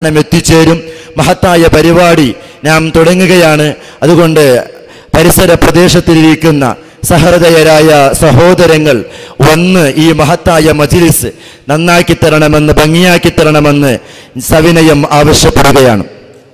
നാം എത്തിച്ചേരും മഹത്തായ പരിപാടി നാം തുടങ്ങുകയാണ് അതുകൊണ്ട് പരിസര പ്രദേശത്തിലിരിക്കുന്ന സഹൃദയരായ സഹോദരങ്ങൾ വന്ന് ഈ മഹത്തായ മജിലിസ് നന്നാക്കി തരണമെന്ന് ഭംഗിയാക്കി തരണമെന്ന് സവിനയം ആവശ്യപ്പെടുകയാണ്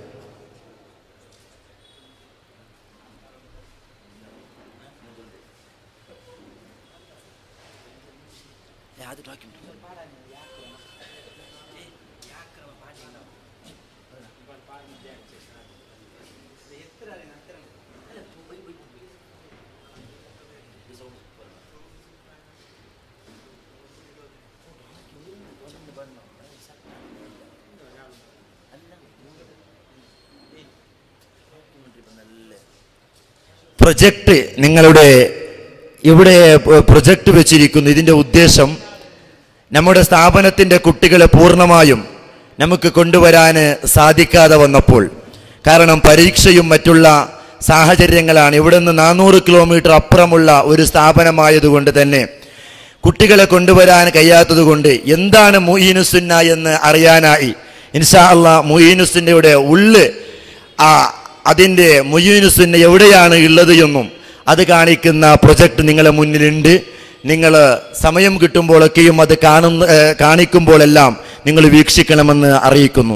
പ്രൊജക്റ്റ് നിങ്ങളുടെ ഇവിടെ പ്രൊജക്റ്റ് വെച്ചിരിക്കുന്നു ഇതിൻ്റെ ഉദ്ദേശം നമ്മുടെ സ്ഥാപനത്തിൻ്റെ കുട്ടികളെ പൂർണ്ണമായും നമുക്ക് കൊണ്ടുവരാൻ സാധിക്കാതെ വന്നപ്പോൾ കാരണം പരീക്ഷയും മറ്റുള്ള സാഹചര്യങ്ങളാണ് ഇവിടെ നിന്ന് നാനൂറ് കിലോമീറ്റർ അപ്പുറമുള്ള ഒരു സ്ഥാപനമായതുകൊണ്ട് തന്നെ കുട്ടികളെ കൊണ്ടുവരാൻ കഴിയാത്തതുകൊണ്ട് എന്താണ് മുഹീനുസുന്ന എന്ന് അറിയാനായി ഇൻഷാ അള്ളാ മുഹീനുസുന്നയുടെ ഉള്ള് ആ അതിൻ്റെ മുഹീനുസുന്ന എവിടെയാണ് ഉള്ളത് എന്നും അത് കാണിക്കുന്ന പ്രൊജക്റ്റ് നിങ്ങളെ മുന്നിലുണ്ട് നിങ്ങൾ സമയം കിട്ടുമ്പോഴൊക്കെയും അത് കാണുന്ന ഏ, കാണിക്കുമ്പോഴെല്ലാം നിങ്ങൾ വീക്ഷിക്കണമെന്ന് അറിയിക്കുന്നു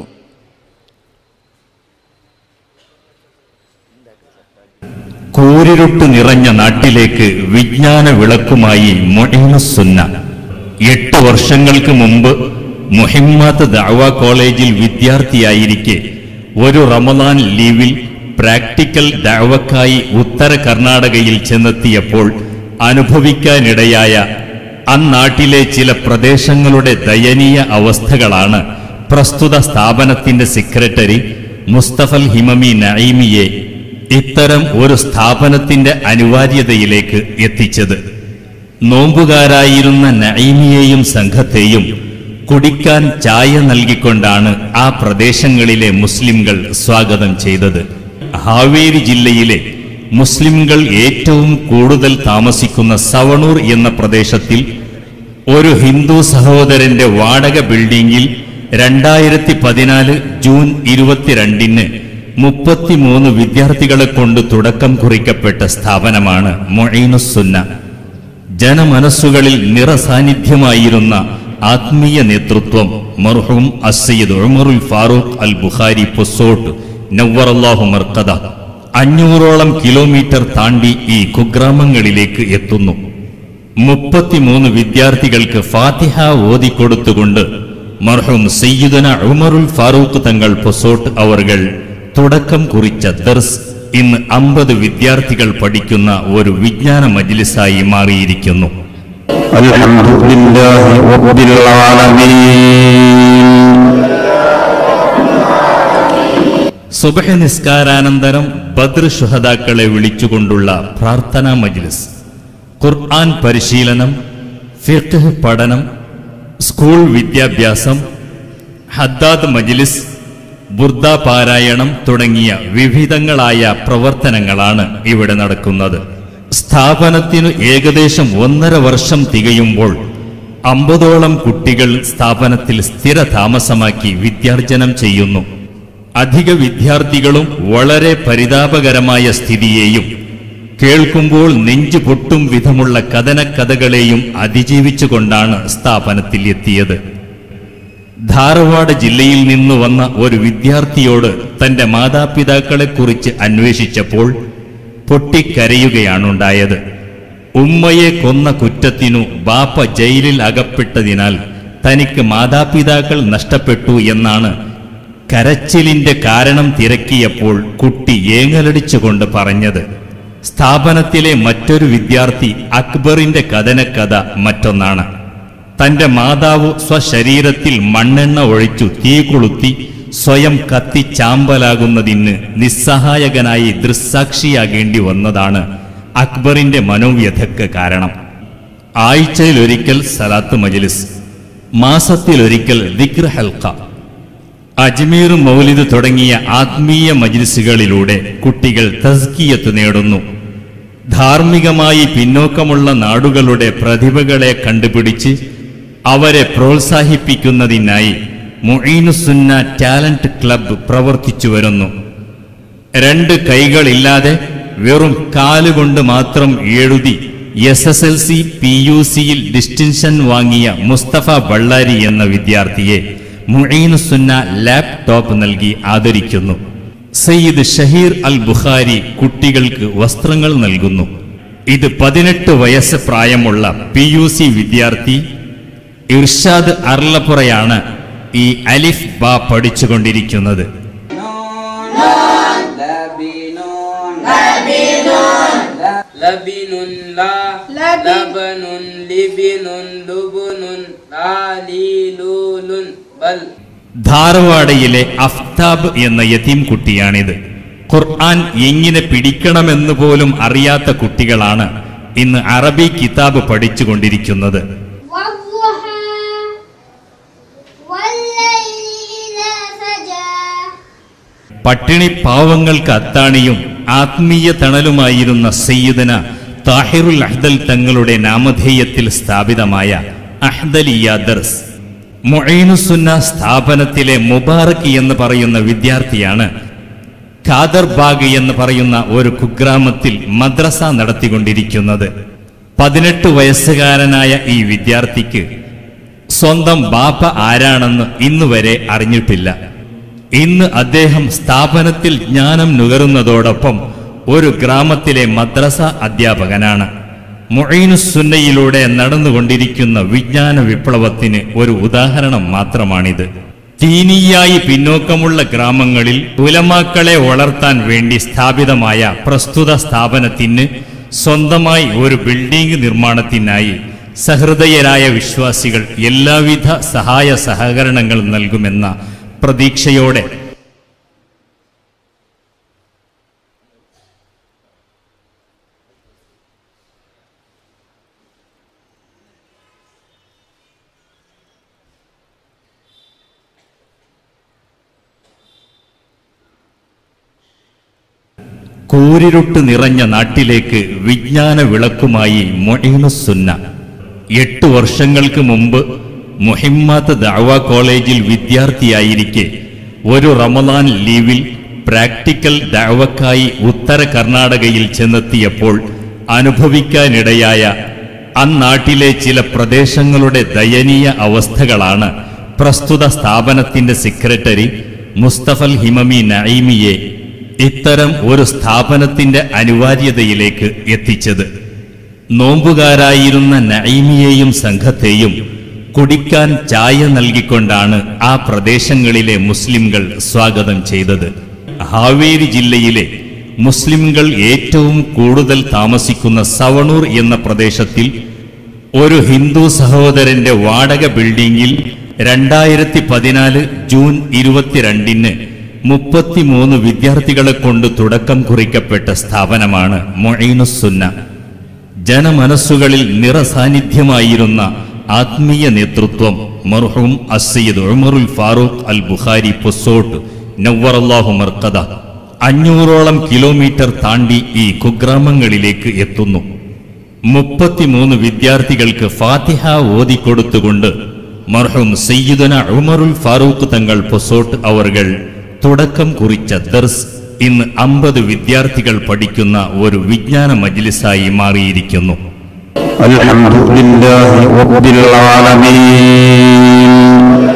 കൂരിരുട്ട് നിറഞ്ഞ നാട്ടിലേക്ക് വിജ്ഞാന വിളക്കുമായി മൊഹിമുസുന്ന എട്ട് വർഷങ്ങൾക്ക് മുമ്പ് മുഹിമ്മാത്ത് ദഅവ കോളേജിൽ വിദ്യാർത്ഥിയായിരിക്കെ ഒരു റമദാൻ ലീവിൽ പ്രാക്ടിക്കൽ ദഅവക്കായി ഉത്തര കർണാടകയിൽ ചെന്നെത്തിയപ്പോൾ അനുഭവിക്കാനിടയായ അന്നാട്ടിലെ ചില പ്രദേശങ്ങളുടെ ദയനീയ അവസ്ഥകളാണ് പ്രസ്തുത സ്ഥാപനത്തിന്റെ സെക്രട്ടറി മുസ്തഫൽ ഹിമമി നഈമിയെ ഇത്തരം ഒരു സ്ഥാപനത്തിന്റെ അനിവാര്യതയിലേക്ക് എത്തിച്ചത് നോമ്പുകാരായിരുന്ന നഈമിയെയും സംഘത്തെയും കുടിക്കാൻ ചായ നൽകിക്കൊണ്ടാണ് ആ പ്രദേശങ്ങളിലെ മുസ്ലിംകൾ സ്വാഗതം ചെയ്തത് ഹാവേരി ജില്ലയിലെ മുസ്ലിംകൾ ഏറ്റവും കൂടുതൽ താമസിക്കുന്ന സവണൂർ എന്ന പ്രദേശത്തിൽ ഒരു ഹിന്ദു സഹോദരന്റെ വാടക ബിൽഡിംഗിൽ രണ്ടായിരത്തി പതിനാല് ജൂൺ ഇരുപത്തിരണ്ടിന് മുപ്പത്തിമൂന്ന് വിദ്യാർത്ഥികളെ കൊണ്ട് തുടക്കം കുറിക്കപ്പെട്ട സ്ഥാപനമാണ് മൊഴീനുസുന്ന ജനമനസ്സുകളിൽ നിറസാന്നിധ്യമായിരുന്ന ആത്മീയ നേതൃത്വം മർഹൂം അസയ്യദ് ഉമറുൽ ഫാറൂഖ് അൽ ബുഖാരി പൊസോട്ട് നവ്വറല്ലാഹു മർക്കദ അഞ്ഞൂറോളം കിലോമീറ്റർ താണ്ടി ഈ കുഗ്രാമങ്ങളിലേക്ക് എത്തുന്നു മുപ്പത്തിമൂന്ന് വിദ്യാർത്ഥികൾക്ക് ഫാത്തിഹ ഓതിക്കൊടുത്തുകൊണ്ട് മർഹൂം സയ്യിദന ഉമറുൽ ഫാറൂഖ് തങ്ങൾ പൊസോട്ട് അവർകൾ തുടക്കം കുറിച്ച ദർസ് ഇന്ന് അമ്പത് വിദ്യാർത്ഥികൾ പഠിക്കുന്ന ഒരു വിജ്ഞാന മജ്ലിസായി മാറിയിരിക്കുന്നു الحمد لله رب العالمين സുബഹ നിസ്കാരാനന്തരം ബദ്ർ ശുഹദാക്കളെ വിളിച്ചുകൊണ്ടുള്ള പ്രാർത്ഥനാ മജ്ലിസ് ഖുർആൻ പരിശീലനം ഫിഖ് പഠനം സ്കൂൾ വിദ്യാഭ്യാസം ഹദ്ദാദ് മജ്ലിസ് ബുർദ പാരായണം തുടങ്ങിയ വിവിധങ്ങളായ പ്രവർത്തനങ്ങളാണ് ഇവിടെ നടക്കുന്നത് സ്ഥാപനത്തിനു ഏകദേശം ഒന്നര വർഷം തികയുമ്പോൾ അമ്പതോളം കുട്ടികൾ സ്ഥാപനത്തിൽ സ്ഥിര താമസമാക്കി വിദ്യാർജനം ചെയ്യുന്നു അധിക വിദ്യാർത്ഥികളും വളരെ പരിതാപകരമായ സ്ഥിതിയെയും കേൾക്കുമ്പോൾ നെഞ്ചു പൊട്ടും വിധമുള്ള കഥനക്കഥകളെയും അതിജീവിച്ചുകൊണ്ടാണ് സ്ഥാപനത്തിൽ എത്തിയത് ധാരവാഡ് ജില്ലയിൽ നിന്ന് വന്ന ഒരു വിദ്യാർത്ഥിയോട് തന്റെ മാതാപിതാക്കളെക്കുറിച്ച് അന്വേഷിച്ചപ്പോൾ പൊട്ടിക്കരയുകയാണുണ്ടായത് ഉമ്മയെ കൊന്ന കുറ്റത്തിനു ബാപ്പ ജയിലിൽ അകപ്പെട്ടതിനാൽ തനിക്ക് മാതാപിതാക്കൾ നഷ്ടപ്പെട്ടു എന്നാണ് കരച്ചിലിന്റെ കാരണം തിരക്കിയപ്പോൾ കുട്ടി ഏങ്ങലടിച്ചുകൊണ്ട് പറഞ്ഞത് സ്ഥാപനത്തിലെ മറ്റൊരു വിദ്യാർത്ഥി അക്ബറിന്റെ കഥനക്കഥ മറ്റൊന്നാണ് തന്റെ മാതാവ് സ്വശരീരത്തിൽ മണ്ണെണ്ണ ഒഴിച്ചു തീ കൊളുത്തി സ്വയം കത്തിച്ചാമ്പലാകുന്നതിന് നിസ്സഹായകനായി ദൃസാക്ഷിയാകേണ്ടി വന്നതാണ് അക്ബറിന്റെ മനോവ്യഥയ്ക്ക് കാരണം ആഴ്ചയിലൊരിക്കൽ സലാത്ത് മജ്ലിസ് മാസത്തിലൊരിക്കൽ ദിക്ർ ഹൽക്ക അജ്മീർ മൗലിദ് തുടങ്ങിയ ആത്മീയ മജ്ലിസുകളിലൂടെ കുട്ടികൾ തസ്കിയത്ത് നേടുന്നു ധാർമ്മികമായി പിന്നോക്കമുള്ള നാടുകളുടെ പ്രതിഭകളെ കണ്ടുപിടിച്ച് അവരെ പ്രോത്സാഹിപ്പിക്കുന്നതിനായി മുഈനുസുന്ന ടാലന്റ് ക്ലബ്ബ് പ്രവർത്തിച്ചു വരുന്നു രണ്ട് കൈകളില്ലാതെ വെറും കാലുകൊണ്ട് മാത്രം എഴുതി S S L C P U സിയിൽ ഡിസ്റ്റിൻഷൻ വാങ്ങിയ മുസ്തഫ ബള്ളാരി എന്ന വിദ്യാർത്ഥിയെ മുഈനുസുന്ന ലാപ്ടോപ്പ് നൽകി ആദരിക്കുന്നു സയ്യിദ് ഷഹീർ അൽ ബുഖാരി കുട്ടികൾക്ക് വസ്ത്രങ്ങൾ നൽകുന്നു ഇത് പതിനെട്ട് വയസ്സ് പ്രായമുള്ള പി യു സി വിദ്യാർത്ഥി ഇർഷാദ് അർലപ്പുറയാണ് ഈ അലിഫ് ബ പഠിച്ചുകൊണ്ടിരിക്കുന്നത് لبن لا لبن لبن لبن ലാലീലൂലുൻ ബൽ ധാർവാഡയിലെ അഫ്താബ് എന്ന യതീം കുട്ടിയാണിത് ഖുർആൻ എങ്ങനെ പിടിക്കണമെന്ന് പോലും അറിയാത്ത കുട്ടികളാണ് ഇന്ന് അറബി കിതാബ് പഠിച്ചുകൊണ്ടിരിക്കുന്നത് والضحى والليل إذا سجى പട്ടിണി പാവങ്ങൾക്ക് അത്താണിയും ആത്മീയ തണലുമായിരുന്ന സയ്യിദന താഹിറുൽ അഹ്ദൽ തങ്ങളുടെ നാമധേയത്തിൽ സ്ഥാപിതമായ അഹ്ദലിയ ദർസ് മൊയ്നുസുന്ന സ്ഥാപനത്തിലെ മുബാറക് എന്ന് പറയുന്ന വിദ്യാർത്ഥിയാണ് ഖാദർ ബാഗ് എന്ന് പറയുന്ന ഒരു കുഗ്രാമത്തിൽ മദ്രസ നടത്തിക്കൊണ്ടിരിക്കുന്നത് പതിനെട്ട് വയസ്സുകാരനായ ഈ വിദ്യാർത്ഥിക്ക് സ്വന്തം ബാപ്പ ആരാണെന്ന് ഇന്നുവരെ അറിഞ്ഞിട്ടില്ല ഇന്ന് അദ്ദേഹം സ്ഥാപനത്തിൽ ജ്ഞാനം നുകരുന്നതോടൊപ്പം ഒരു ഗ്രാമത്തിലെ മദ്രസ അധ്യാപകനാണ് മൊയ്നുസുന്നയിലൂടെ നടന്നുകൊണ്ടിരിക്കുന്ന വിജ്ഞാന വിപ്ലവത്തിന് ഒരു ഉദാഹരണം മാത്രമാണിത് ദീനീയായി പിന്നോക്കമുള്ള ഗ്രാമങ്ങളിൽ ഉലമാക്കളെ വളർത്താൻ വേണ്ടി സ്ഥാപിതമായ പ്രസ്തുത സ്ഥാപനത്തിന് സ്വന്തമായി ഒരു ബിൽഡിംഗ് നിർമ്മാണത്തിനായി സഹൃദയരായ വിശ്വാസികൾ എല്ലാവിധ സഹായ സഹകരണങ്ങൾ നൽകുമെന്ന പ്രതീക്ഷയോടെ കൂരിരുട്ട് നിറഞ്ഞ നാട്ടിലേക്ക് വിജ്ഞാന വിളക്കുമായി മൊഹീനുസുന്ന എട്ട് വർഷങ്ങൾക്ക് മുമ്പ് മുഹിമ്മാത്ത് ദഅവ കോളേജിൽ വിദ്യാർത്ഥിയായിരിക്കെ ഒരു റമദാൻ ലീവിൽ പ്രാക്ടിക്കൽ ദഅവക്കായി ഉത്തര കർണാടകയിൽ ചെന്നെത്തിയപ്പോൾ അനുഭവിക്കാനിടയായ അന്നാട്ടിലെ ചില പ്രദേശങ്ങളുടെ ദയനീയ അവസ്ഥകളാണ് പ്രസ്തുത സ്ഥാപനത്തിന്റെ സെക്രട്ടറി മുസ്തഫൽ ഹിമമി നഈമിയെ ഇത്തരം ഒരു സ്ഥാപനത്തിന്റെ അനിവാര്യതയിലേക്ക് എത്തിച്ചത് നോമ്പുകാരായിരുന്ന നഈമിയെയും സംഘത്തെയും കുടിക്കാൻ ചായ നൽകിക്കൊണ്ടാണ് ആ പ്രദേശങ്ങളിലെ മുസ്ലിംകൾ സ്വാഗതം ചെയ്തത് ഹാവേരി ജില്ലയിലെ മുസ്ലിംകൾ ഏറ്റവും കൂടുതൽ താമസിക്കുന്ന സവണൂർ എന്ന പ്രദേശത്തിൽ ഒരു ഹിന്ദു സഹോദരന്റെ വാടക ബിൽഡിംഗിൽ രണ്ടായിരത്തി പതിനാല് ജൂൺ ഇരുപത്തിരണ്ടിന് മുപ്പത്തിമൂന്ന് വിദ്യാർത്ഥികളെ കൊണ്ട് തുടക്കം കുറിക്കപ്പെട്ട സ്ഥാപനമാണ് മൊയ്നുസുന്ന ജനമനസ്സുകളിൽ നിറസാന്നിധ്യമായിരുന്ന ആത്മീയ നേതൃത്വം മർഹൂം അസയ്യദ് ഉമറുൽ ഫാറൂഖ് അൽ ബുഖാരി പൊസോട്ട് നവ്വറല്ലാഹു മർക്കദ അഞ്ഞൂറോളം കിലോമീറ്റർ താണ്ടി ഈ കുഗ്രാമങ്ങളിലേക്ക് എത്തുന്നു മുപ്പത്തിമൂന്ന് വിദ്യാർത്ഥികൾക്ക് ഫാത്തിഹ ഓതിക്കൊടുത്തുകൊണ്ട് മർഹൂം സയ്യിദന ഉമറുൽ ഫാറൂഖ് തങ്ങൾ പൊസോട്ട് അവർകൾ തുടക്കം കുറിച്ച ദർസ് ഇന്ന് അമ്പത് വിദ്യാർത്ഥികൾ പഠിക്കുന്ന ഒരു വിജ്ഞാന മജ്ലിസായി മാറിയിരിക്കുന്നു الحمد لله رب العالمين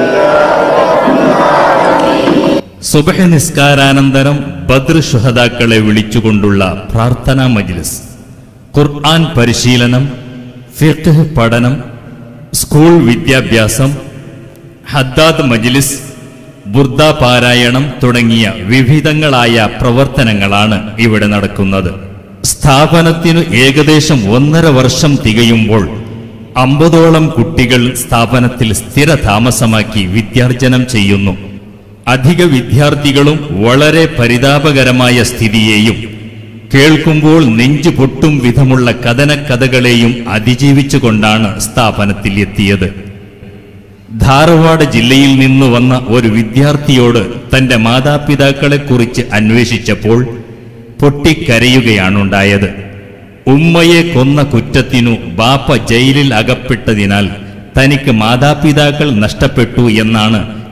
സുബഹ നിസ്കാരാനന്തരം ബദ്ർ ശുഹദാക്കളെ വിളിച്ചുകൊണ്ടുള്ള പ്രാർത്ഥനാ മജ്ലിസ് ഖുർആൻ പരിശീലനം ഫിഖ് പഠനം സ്കൂൾ വിദ്യാഭ്യാസം ഹദ്ദാദ് മജ്ലിസ് ബുർദ പാരായണം തുടങ്ങിയ വിവിധങ്ങളായ പ്രവർത്തനങ്ങളാണ് ഇവിടെ നടക്കുന്നത് സ്ഥാപനത്തിനു ഏകദേശം ഒന്നര വർഷം തികയുമ്പോൾ അമ്പതോളം കുട്ടികൾ സ്ഥാപനത്തിൽ സ്ഥിര താമസമാക്കി വിദ്യാർജനം ചെയ്യുന്നു അധിക വിദ്യാർത്ഥികളും വളരെ പരിതാപകരമായ സ്ഥിതിയെയും കേൾക്കുമ്പോൾ നെഞ്ചു പൊട്ടും വിധമുള്ള കഥനക്കഥകളെയും അതിജീവിച്ചുകൊണ്ടാണ് സ്ഥാപനത്തിൽ എത്തിയത് ധാർവാഡ് ജില്ലയിൽ നിന്ന് വന്ന ഒരു വിദ്യാർത്ഥിയോട് തന്റെ മാതാപിതാക്കളെക്കുറിച്ച് അന്വേഷിച്ചപ്പോൾ പൊട്ടിക്കരയുകയാണുണ്ടായത് ഉമ്മയെ കൊന്ന കുറ്റത്തിനു ബാപ്പ ജയിലിൽ അകപ്പെട്ടതിനാൽ തനിക്ക് മാതാപിതാക്കൾ നഷ്ടപ്പെട്ടു എന്നാണ്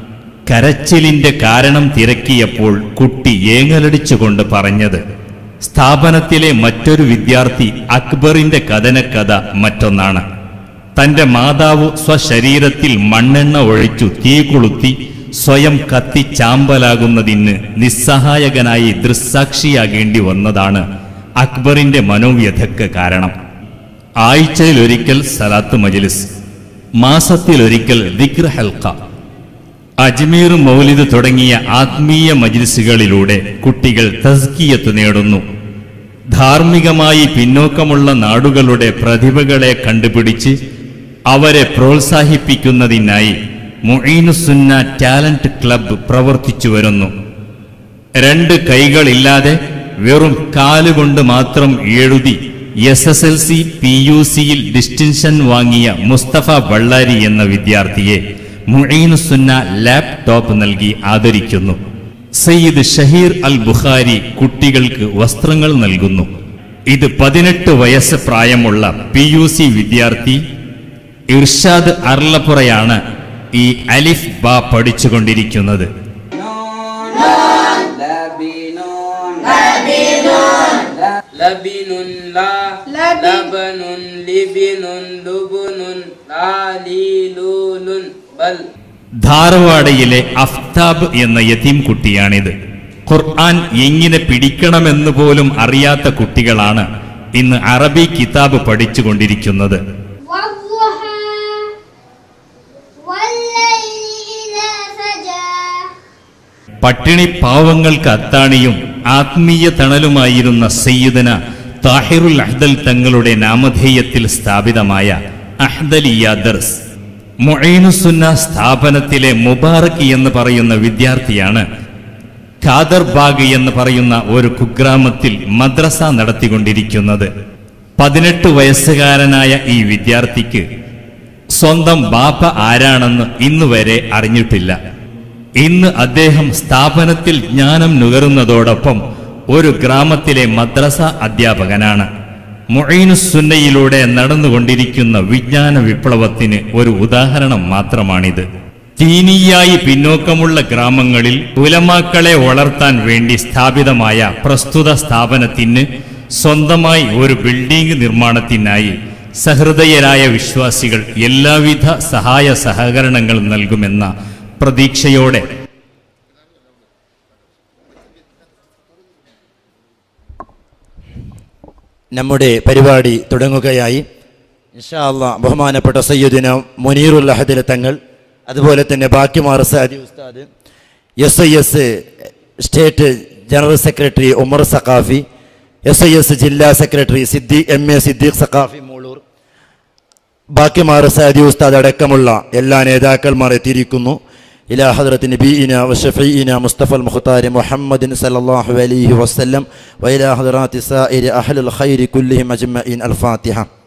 കരച്ചിലിന്റെ കാരണം തിരക്കിയപ്പോൾ കുട്ടി ഏങ്ങലടിച്ചുകൊണ്ട് പറഞ്ഞത് സ്ഥാപനത്തിലെ മറ്റൊരു വിദ്യാർത്ഥി അക്ബറിന്റെ കഥനക്കഥ മറ്റൊന്നാണ് തന്റെ മാതാവ് സ്വശരീരത്തിൽ മണ്ണെണ്ണ ഒഴിച്ചു തീ കൊളുത്തി സ്വയം കത്തി ചാമ്പലാകുന്നതിന് നിസ്സഹായകനായി ദൃസാക്ഷിയാകേണ്ടി വന്നതാണ് അക്ബറിന്റെ മനോവ്യഥയ്ക്ക് കാരണം ആഴ്ചയിലൊരിക്കൽ സലാത്ത് മജ്ലിസ് മാസത്തിലൊരിക്കൽ ദിക്ർ ഹൽക്ക അജ്മീർ മൗലിദ് തുടങ്ങിയ ആത്മീയ മജ്ലിസുകളിലൂടെ കുട്ടികൾ തസ്കിയത്ത് നേടുന്നു ധാർമ്മികമായി പിന്നോക്കമുള്ള നാടുകളുടെ പ്രതിഭകളെ കണ്ടുപിടിച്ച് അവരെ പ്രോത്സാഹിപ്പിക്കുന്നതിനായി മുഈനുസുന്ന ടാലന്റ് ക്ലബ്ബ് പ്രവർത്തിച്ചു വരുന്നു രണ്ട് കൈകളില്ലാതെ വെറും കാലുകൊണ്ട് മാത്രം എഴുതി S S L C P U സിയിൽ ഡിസ്റ്റിൻഷൻ വാങ്ങിയ മുസ്തഫ ബള്ളാരി എന്ന വിദ്യാർത്ഥിയെ മുഈനുസുന്ന ലാപ്ടോപ്പ് നൽകി ആദരിക്കുന്നു സയ്യിദ് ഷഹീർ അൽ ബുഖാരി കുട്ടികൾക്ക് വസ്ത്രങ്ങൾ നൽകുന്നു ഇത് പതിനെട്ട് വയസ്സ് പ്രായമുള്ള പി യു സി വിദ്യാർത്ഥി ഇർഷാദ് അർലപ്പുറയാണ് ഈ അലിഫ് ബ പഠിച്ചുകൊണ്ടിരിക്കുന്നത് لبن لا لبن لبن لبن لا ليلول بل ധാരവാഡയിലെ അഫ്താബ് എന്ന യതീം കുട്ടിയാണിത് ഖുർആൻ എങ്ങനെ പിടിക്കണമെന്ന് പോലും അറിയാത്ത കുട്ടികളാണ് ഇന്ന് അറബി കിതാബ് പഠിച്ചുകൊണ്ടിരിക്കുന്നത് والضحى والليل إذا سجى പട്ടിണി പാവങ്ങൾക്ക് അത്താണിയും ആത്മീയ തണലുമായിരുന്ന സയ്യിദന താഹിറുൽ അഹ്ദൽ തങ്ങളുടെ നാമധേയത്തിൽ സ്ഥാപിതമായ അഹ്ദലിയ ദർസ് മൊഴീനുസുന്ന സ്ഥാപനത്തിലെ മുബാറക് എന്ന് പറയുന്ന വിദ്യാർത്ഥിയാണ് ഖാദർ ബാഗ് എന്ന് പറയുന്ന ഒരു കുഗ്രാമത്തിൽ മദ്രസ നടത്തിക്കൊണ്ടിരിക്കുന്നത് പതിനെട്ട് വയസ്സുകാരനായ ഈ വിദ്യാർത്ഥിക്ക് സ്വന്തം ബാപ്പ ആരാണെന്ന് ഇന്നുവരെ അറിഞ്ഞിട്ടില്ല ഇന്ന് അദ്ദേഹം സ്ഥാപനത്തിൽ ജ്ഞാനം നുകരുന്നതോടൊപ്പം ഒരു ഗ്രാമത്തിലെ മദ്രസ അധ്യാപകനാണ് മൊഴീനുസുന്നയിലൂടെ നടന്നുകൊണ്ടിരിക്കുന്ന വിജ്ഞാന വിപ്ലവത്തിന് ഒരു ഉദാഹരണം മാത്രമാണിത് ദീനീയായി പിന്നോക്കമുള്ള ഗ്രാമങ്ങളിൽ ഉലമാക്കളെ വളർത്താൻ വേണ്ടി സ്ഥാപിതമായ പ്രസ്തുത സ്ഥാപനത്തിന് സ്വന്തമായി ഒരു ബിൽഡിംഗ് നിർമ്മാണത്തിനായി സഹൃദയരായ വിശ്വാസികൾ എല്ലാവിധ സഹായ സഹകരണങ്ങൾ നൽകുമെന്ന പ്രതീക്ഷയോടെ നമ്മുടെ പരിപാടി തുടങ്ങുകയായി ഇൻഷാ അള്ളാ ബഹുമാനപ്പെട്ട സയ്യുദിന മുനീറുൽ അഹദിലെ തങ്ങൾ അതുപോലെ തന്നെ ബാക്കിമാർ സാദി ഉസ്താദ് S I S state general secretary Umar Saqafi S I S ജില്ലാ സെക്രട്ടറി സിദ്ദി എം എ സിദ്ദീഖ് സഖാഫി മൂളൂർ ബാക്കിമാർ സാദി ഉസ്താദ് അടക്കമുള്ള എല്ലാ നേതാക്കന്മാർ എത്തിയിരിക്കുന്നു ഇലാ ഹദ്രത്ത് നബീന വഷഫീന മുസ്തഫൽ മുഖ്താരി മുഹമ്മദിൻ സല്ലല്ലാഹു അലൈഹി വസല്ലം വൈലാ ഹദ്റാത്തി സായിരി അഹ്ലുൽ ഖൈരി കുല്ലിഹിം അജ്മഈൻ അൽ ഫാത്തിഹ